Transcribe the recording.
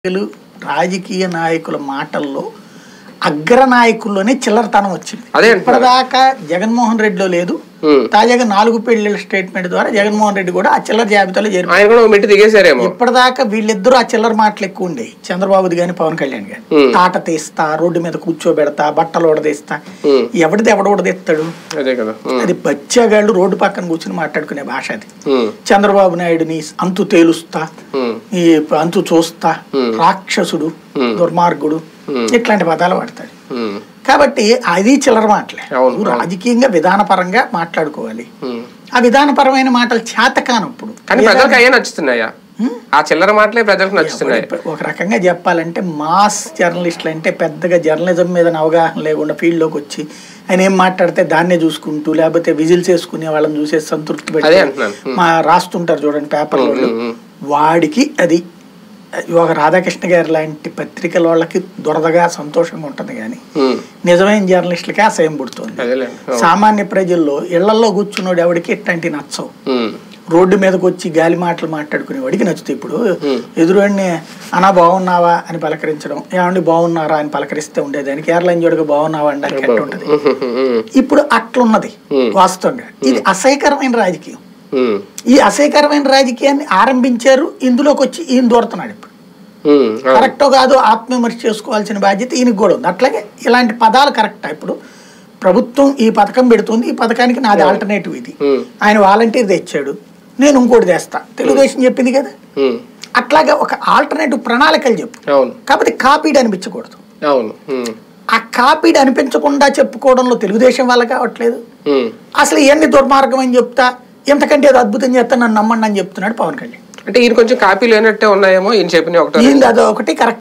నాయకులు రాజకీయ నాయకుల మాటల్లో అగ్రనాయకుల్లోనే చిల్లరతనం వచ్చింది అదే అంటున్నారు. ఇప్పటిదాకా జగన్మోహన్ రెడ్డిలో లేదు హ్మ్. తాజాగా నాలుగు పెళ్లిళ్ళ స్టేట్మెంట్ ద్వారా జగన్మోహన్ రెడ్డి కూడా ఆ చిల్లర జాబితాలో చేరి ఆయన కూడా ఒక మెట్టు దిగేశారేమో ఇప్పటిదాకా వీళ్ళిద్దరూ ఆ చిల్లర మాటలు ఎక్కువ ఉండేవి చంద్రబాబుది కానీ పవన్ కళ్యాణ్ గాని హ్మ్. తాట తీస్తా రోడ్డు మీద కూర్చోబెడతా బట్టలు ఉడదీస్తా హ్మ్. ఎవడిది ఎవడ ఉడదీస్తాడు అదే కదా ఉమ్, అది బచ్చాగాళ్ళు రోడ్డు పక్కన కూర్చుని మాట్లాడుకునే భాష అది ఉమ్, చంద్రబాబు నాయుడుని అంతు తేలుస్తా ఉమ్, ఈ అంతు చూస్తా Hmm. రాక్షసుడు Hmm. దుర్మార్గుడు Hmm. ఇట్లాంటి పదాలు వాడతాడు ఉమ్, కాబట్టి అది చిల్లర మాటలే అవును, నువ్వు అవును. రాజకీయంగా విధానపరంగా మాట్లాడుకోవాలి ఉమ్. ఆ విధానపరమైన మాటలు చేతకానప్పుడు కానీ ప్రజలకు అయ్యే నచ్చుతున్నాయా ఆ చిల్లర మాటలే ప్రజలకు నచ్చుతున్నాయి ఎవరు- ఒక రకంగా చెప్పాలంటే మాస్ జర్నలిస్టులు అంటే పెద్దగా జర్నలిజం మీద అవగాహన లేకుండా ఫీల్డ్లోకి వచ్చి ఆయన ఏం మాట్లాడితే దాన్నే చూసుకుంటూ లేకపోతే విజిల్స్ వేసుకునే వాళ్ళని చూసే సంతృప్తి అదే పెట్టి అంటున్నాను. Hmm. మా రాస్తుంటారు చూడండి పేపర్లో Hmm, hmm, వాడికి అది ఒక రాధాకృష్ణ గారి లాంటి పత్రికల వాళ్ళకి దురదగా సంతోషంగా ఉంటుంది కానీ ఉమ్, నిజమైన జర్నలిస్టులకి అసహ్యం పుడుతుంది అదేలేండి అవును. సామాన్య ప్రజల్లో ఇళ్లలో కూర్చున్నోడు ఎవడికి ఇట్లాంటి నచ్చవు ఉమ్, రోడ్డు మీదకి వచ్చి గాలి మాటలు మాట్లాడుకునేవాడికి నచ్చుతాయి ఇప్పుడు Hmm. ఎదురువాడిని అనా బాగున్నావా అని పలకరించడం ఏమండి బాగున్నారా అని పలకరిస్తే ఉండేదానికి ఎయిర్లైన్ జోడిగా బాగున్నావా అనడానికి ఎట్లా ఉంటుంది ఉమ్, ఉమ్, ఉమ్, ఇప్పుడు అట్లున్నది Hmm. వాస్తవంగా ఇది అసహ్యకరమైన రాజకీయం ఉమ్, ఈ అసహ్యకరమైన రాజకీయాన్ని ఆరంభించారు ఇందులోకి వచ్చి ఈయన దూరుతున్నాడు ఇప్పుడు ఉమ్, అవును. కరెక్టో కాదు ఆత్మవిమర్శ చేసుకోవాల్సిన బాధ్యత ఈయనకి కూడా ఉంది అట్లాగే ఇలాంటి పదాలు కరెక్టా ఇప్పుడు ప్రభుత్వం ఈ పథకం పెడుతుంది ఈ పథకానికి నాది ఆల్టర్నేటివ్ ఇది ఉమ్, ఆయన వాలంటీర్ తెచ్చాడు నేను ఇంకోటి తెస్తా తెలుగుదేశం చెప్పింది కదా ఉమ్, అట్లాగా ఒక ఆల్టర్నేటివ్ ప్రణాళికలు చెప్పు అవును కాకపోతే కాపీడ్ అనిపించకూడదు అవును ఉమ్, ఆ కాపీడ్ అనిపించకుండా చెప్పుకోవడంలో తెలుగుదేశం వల్ల కావట్లేదు ఉమ్. అసలు ఇవన్నీ దుర్మార్గం అని చెప్తా ఎంతకంటే అది అద్భుతం చేస్తా నన్ను నమ్మండి అని చెప్తున్నాడు పవన్ కళ్యాణ్ అంటే ఈయన కొంచెం కాపీ లేనట్టే ఉన్నాయేమో ఈయన చెప్పిన ఒకటో ఈయనది అదొకటి కరెక్ట్